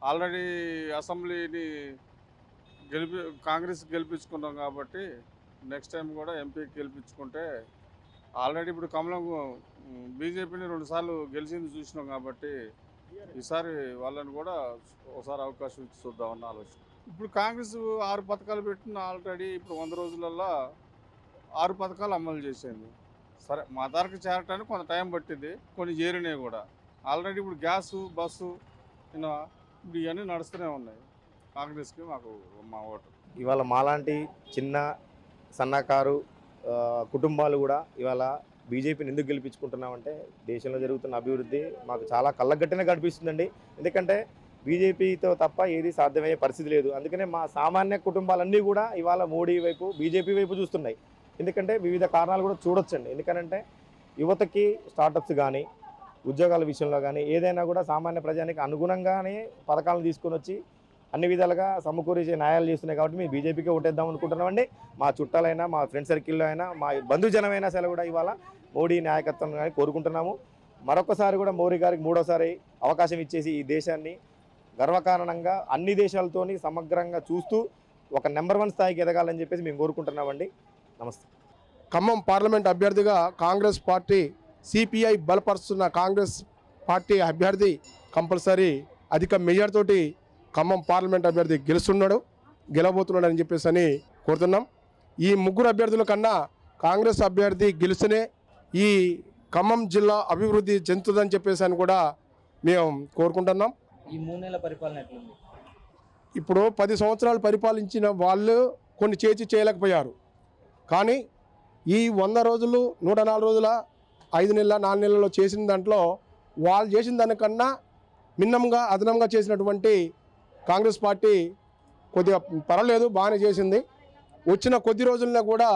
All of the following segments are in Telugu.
ఆల్రెడీ అసెంబ్లీని గెలిపి కాంగ్రెస్ గెలిపించుకున్నాం కాబట్టి నెక్స్ట్ టైం కూడా ఎంపీకి గెలిపించుకుంటే ఆల్రెడీ ఇప్పుడు కమలం బీజేపీని రెండుసార్లు గెలిచింది చూసినాం కాబట్టి ఈసారి వాళ్ళని కూడా ఒకసారి అవకాశం ఇచ్చి చూద్దామన్న ఆలోచన ఇప్పుడు కాంగ్రెస్ ఆరు పథకాలు పెట్టిన ఆల్రెడీ ఇప్పుడు వంద రోజులల్లో ఆరు పథకాలు అమలు చేసింది సరే మా ధరకు చేరటానికి కొంత టైం పట్టింది కొన్ని చేరినాయి కూడా ఆల్రెడీ ఇప్పుడు గ్యాసు బస్సు ఇలా ఇప్పుడు ఇవన్నీ నడుస్తూనే ఉన్నాయి కాంగ్రెస్కి మాకు మా ఓటు ఇవాళ మాలాంటి చిన్న సన్నకారు ఆ, కుటుంబాలు కూడా ఇవాళ బీజేపీని ఎందుకు గెలిపించుకుంటున్నామంటే దేశంలో జరుగుతున్న అభివృద్ధి మాకు చాలా కళ్ళగట్టిన కనిపిస్తుందండి ఎందుకంటే బీజేపీతో తప్ప ఏది సాధ్యమయ్యే పరిస్థితి లేదు అందుకనే మా సామాన్య కుటుంబాలన్నీ కూడా ఇవాళ మోడీ వైపు బీజేపీ వైపు చూస్తున్నాయి ఎందుకంటే వివిధ కారణాలు కూడా చూడొచ్చండి ఎందుకంటే యువతకి స్టార్టప్స్ కానీ ఉద్యోగాల విషయంలో కానీ ఏదైనా కూడా సామాన్య ప్రజానికి అనుగుణంగానే పథకాలను తీసుకొని వచ్చి అన్ని విధాలుగా సమకూరించే న్యాయాలు చేస్తున్నాయి కాబట్టి మేము బీజేపీకి ఓటేద్దాం అనుకుంటున్నామండి మా చుట్టాలైనా మా ఫ్రెండ్ సర్కిల్లో అయినా మా బంధుజనమైనా సరే కూడా ఇవాళ మోడీ నాయకత్వం కానీ కోరుకుంటున్నాము మరొకసారి కూడా మోడీ గారికి మూడోసారి అవకాశం ఇచ్చేసి ఈ దేశాన్ని గర్వకారణంగా అన్ని దేశాలతోని సమగ్రంగా చూస్తూ ఒక నెంబర్ వన్ స్థాయికి ఎదగాలని చెప్పేసి మేము కోరుకుంటున్నామండి నమస్తే ఖమ్మం పార్లమెంట్ అభ్యర్థిగా కాంగ్రెస్ పార్టీ సిపిఐ బలపరుస్తున్న కాంగ్రెస్ పార్టీ అభ్యర్థి కంపల్సరీ అధిక మెజార్ తోటి ఖమ్మం పార్లమెంట్ అభ్యర్థి గెలుస్తున్నాడు గెలవబోతున్నాడు అని చెప్పేసి అని కోరుతున్నాం ఈ ముగ్గురు అభ్యర్థుల కన్నా కాంగ్రెస్ అభ్యర్థి గెలిస్తేనే ఈ ఖమ్మం జిల్లా అభివృద్ధి చెందుతుందని చెప్పేసి అని కూడా మేము కోరుకుంటున్నాం ఈ మూడు నెలల పరిపాలన ఎట్లుంది ఇప్పుడు పది సంవత్సరాలు పరిపాలించిన వాళ్ళు కొన్ని చేసి చేయలేకపోయారు కానీ ఈ వంద రోజులు నూట నాలుగు రోజుల ఐదు నెలల నాలుగు నెలల్లో చేసిన దాంట్లో వాళ్ళు చేసిన దానికన్నా మిన్నంగా అదనంగా చేసినటువంటి కాంగ్రెస్ పార్టీ కొద్దిగా పర్వాలేదు బాగానే చేసింది వచ్చిన కొద్ది రోజుల్లో కూడా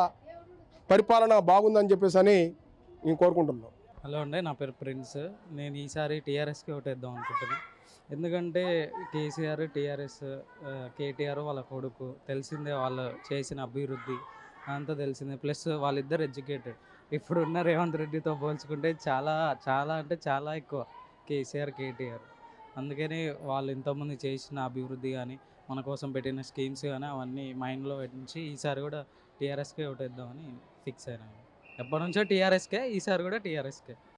పరిపాలన బాగుందని చెప్పేసి అని నేను కోరుకుంటున్నాం హలో అండి నా పేరు ప్రిన్స్ నేను ఈసారి టీఆర్ఎస్కి ఓటేద్దాం అనుకుంటున్నాను ఎందుకంటే కేసీఆర్ టీఆర్ఎస్ కేటీఆర్ వాళ్ళ కొడుకు తెలిసిందే వాళ్ళు చేసిన అభివృద్ధి అంతా తెలిసిందే ప్లస్ వాళ్ళిద్దరు ఎడ్యుకేటెడ్ ఇప్పుడున్న రేవంత్ రెడ్డితో పోల్చుకుంటే చాలా చాలా అంటే చాలా ఎక్కువ కేసీఆర్ కేటీఆర్ అందుకని వాళ్ళు ఇంతకుముందు చేసిన అభివృద్ధి కానీ మన కోసం పెట్టిన స్కీమ్స్ కానీ అవన్నీ మైండ్లో పెట్టించి ఈసారి కూడా టీఆర్ఎస్కే ఓటేద్దామని ఫిక్స్ అయినాను ఎప్పటి నుంచో టీఆర్ఎస్కే ఈసారి కూడా టీఆర్ఎస్కే